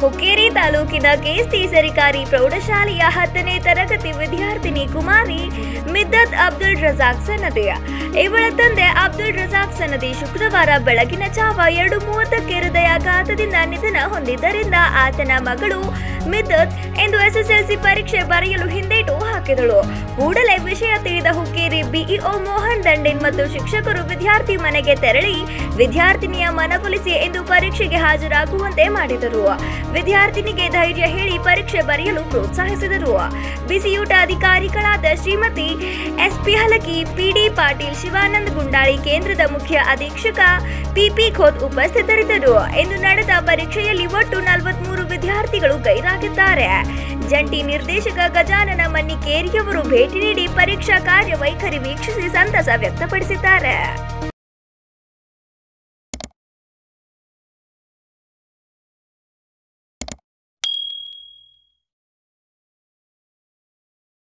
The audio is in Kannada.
ಹುಕ್ಕೇರಿ ತಾಲೂಕಿನ ಕೆಎಸ್ಟಿ ಸರ್ಕಾರಿ ಪ್ರೌಢಶಾಲೆಯ ಹತ್ತನೇ ತರಗತಿ ವಿದ್ಯಾರ್ಥಿನಿ ಕುಮಾರಿ ಮಿದ್ದತ್ ಅಬ್ದುಲ್ ರಜಾಕ್ ಸನದಿಯ ಇವಳ ತಂದೆ ಅಬ್ದುಲ್ ರಜಾಕ್ ಸನದಿ ಶುಕ್ರವಾರ ಬೆಳಗಿನ ಜಾವ ಎರಡು ಮೂವತ್ತಕ್ಕೆ ಹೃದಯಾಘಾತದಿಂದ ನಿಧನ ಹೊಂದಿದ್ದರಿಂದ ಆತನ ಮಗಳು ಮಿದ್ದತ್ ಎಂದು ಎಸ್ಎಸ್ಎಲ್ಸಿ ಪರೀಕ್ಷೆ ಬರೆಯಲು ಹಿಂದೇಟು ಹಾಕಿದಳು ಕೂಡಲೇ ವಿಷಯ ತಿಳಿದ ಹುಕ್ಕೇರಿ ಬಿಇಒ ಮೋಹನ್ ದಂಡಿನ್ ಮತ್ತು ಶಿಕ್ಷಕರು ವಿದ್ಯಾರ್ಥಿ ಮನೆಗೆ ತೆರಳಿ ವಿದ್ಯಾರ್ಥಿನಿಯ ಮನವೊಲಿಸಿ ಎಂದು ಪರೀಕ್ಷೆಗೆ ಹಾಜರಾಗುವಂತೆ ಮಾಡಿದರು ವಿದ್ಯಾರ್ಥಿನಿಗೆ ಧೈರ್ಯ ಹೇಳಿ ಪರೀಕ್ಷೆ ಬರೆಯಲು ಪ್ರೋತ್ಸಾಹಿಸಿದರು ಬಿಸಿಯೂಟ ಅಧಿಕಾರಿಗಳಾದ ಶ್ರೀಮತಿ ಎಸ್ಪಿ ಹಲಕಿ ಪಿಡಿ ಪಾಟೀಲ್ ಶಿವಾನಂದ್ ಗುಂಡಾಳಿ ಕೇಂದ್ರದ ಮುಖ್ಯ ಅಧೀಕ್ಷಕ ಪಿಪಿ ಖೋತ್ ಉಪಸ್ಥಿತರಿದ್ದರು ಇಂದು ನಡೆದ ಪರೀಕ್ಷೆಯಲ್ಲಿ ಒಟ್ಟು ನಲವತ್ಮೂರು ವಿದ್ಯಾರ್ಥಿಗಳು ಗೈರಾಗಿದ್ದಾರೆ ಜಂಟಿ ನಿರ್ದೇಶಕ ಗಜಾನನ ಮನ್ನಿಕೇರಿಯವರು ಭೇಟಿ ನೀಡಿ ಪರೀಕ್ಷಾ ಕಾರ್ಯವೈಖರಿ ವೀಕ್ಷಿಸಿ ಸಂತಸ ವ್ಯಕ್ತಪಡಿಸಿದ್ದಾರೆ